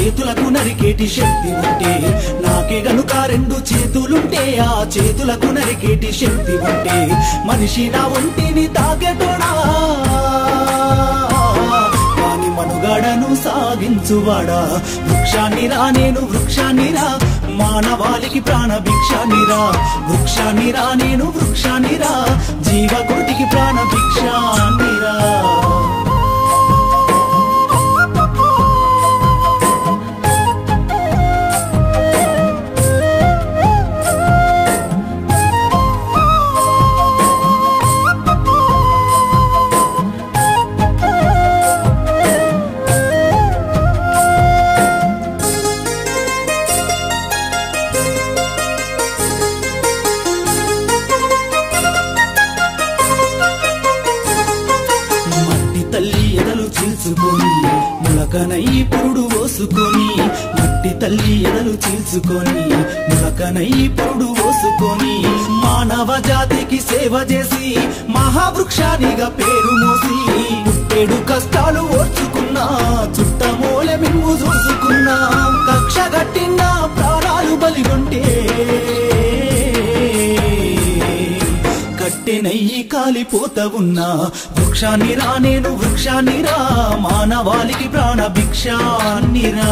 చేతులకు నరికేటి శక్తి ఉంటే నాకే గనుక రెండు చేతులుంటే ఆ చేతులకు నరికేటి శక్తి ఉంటే మనిషి నా ఒంటిని తాకెటోడా వాని మనుగడను సాగించువాడా వృక్షాన్ని రా నేను వృక్షాన్ని రా మానవాళికి ప్రాణ భిక్షాన్ని రా వృక్షాన్ని రా నేను వృక్షాన్ని రా జీవకోటికి ప్రాణ భిక్షాన్ని రా మట్టి తల్లి ఎదలు చీల్చుకొని ములకనై పురుడు పోసుకొని మట్టి తల్లి ఎదలు చీల్చుకొని ములకనై పురుడు పోసుకొని మానవ జాతికి సేవ చేసి మహావృక్షానిగా పేరు మోసి పుట్టేడు కష్టాలు ఓర్చుకున్నా చుట్టమూల మిమ్ము చూసుకున్నా కక్ష కట్టిన ప్రాణాలు బలిగొంటే కట్టెనయ్యి కాలిపోత ఉన్నా వృక్షాన్ని రా నేను వృక్షాన్ని రా మానవాళికి ప్రాణ భిక్షాన్ని రా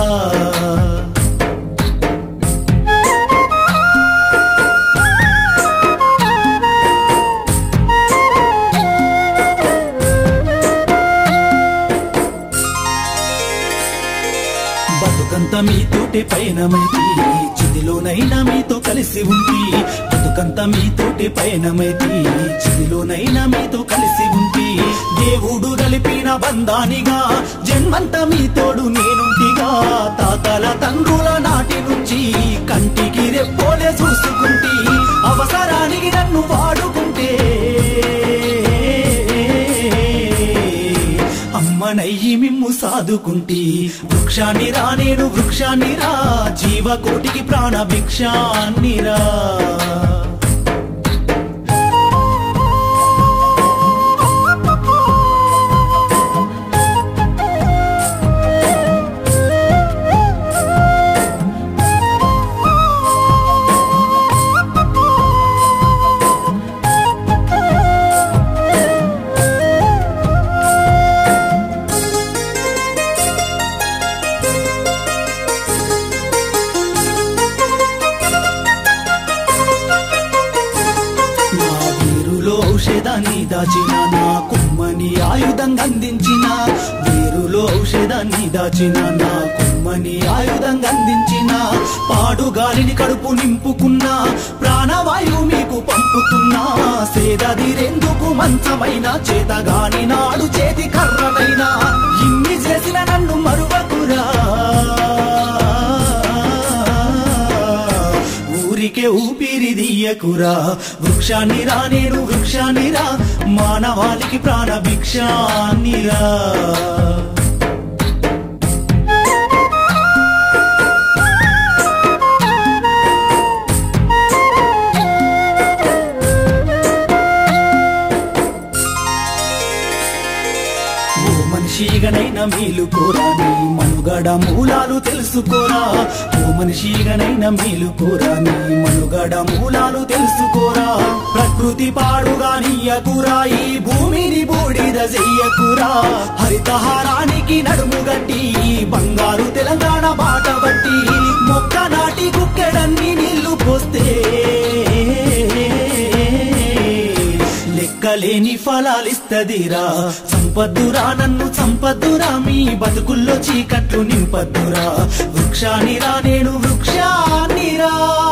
బతుకంత మీతోటి పయనమైతి చిదిలోనైనా మీతో కలిసి ఉంటి బతుకంత మీతోటి పయనమైతి చిదిలోనైనా మీతో కలిసి ఉంటి దేవుడు కలిపిన బంధానిగా జన్మంతా మీతోడు నేనుంటిగా తాతల తండ్రుల నాటి నుంచి కంటికి రెప్పోలే చూసుకుంటి అవసరానికి నన్ను వాడుకుంటే అమ్మనయ్యి మిమ్ము సాదుకుంటి వృక్షాన్ని రా నేను వృక్షాన్ని రా జీవకోటికి ప్రాణ భిక్షాన్ని రా నా వీరులో ఔషధాన్ని దాచిన నా కుమ్మని ఆయుధంగా అందించిన వీరులో ఔషధాన్ని దాచిన నా కుమ్మని ఆయుధంగా అందించిన పాడు గాలిని కడుపు నింపుకున్నా ప్రాణవాయువు మీకు పంపుతున్నా సేదదిరెందుకు మంచమైన చేతగాని నాడు చేతి కర్రనైనా ఇన్ని చేసిన నన్ను మరువకురా ఊరికే ఊపిరి దియ్యకురా వృక్షాన్ని రా నేను వృక్షాన్ని రా మానవాళికి ప్రాణ భిక్షాన్ని రా ఓ మనిషిగనైన మేలు కోరా నీ మనుగడ మూలాలు తెలుసుకోరా ఓ మనిషిగనైన మేలు కోరా నీ మనుగడ మూలాలు తెలుసుకోరా ప్రకృతి పాడుగా నీయకురా ఈ భూమిని బూడిద చెయ్యకురా హరితహారానికి నడుము గట్టి బంగారు తెలంగాణ బాట బట్టి మొక్క నాటి కుక్కెడన్ని నీళ్లు పోస్తే లెక్కలేని ఫలాలిస్తదిరా సంపద్దురా నన్ను సంపద్దురా మీ బతుకుల్లో చీకట్లు నింపద్దురా వృక్షానిరా నేను వృక్షానిరా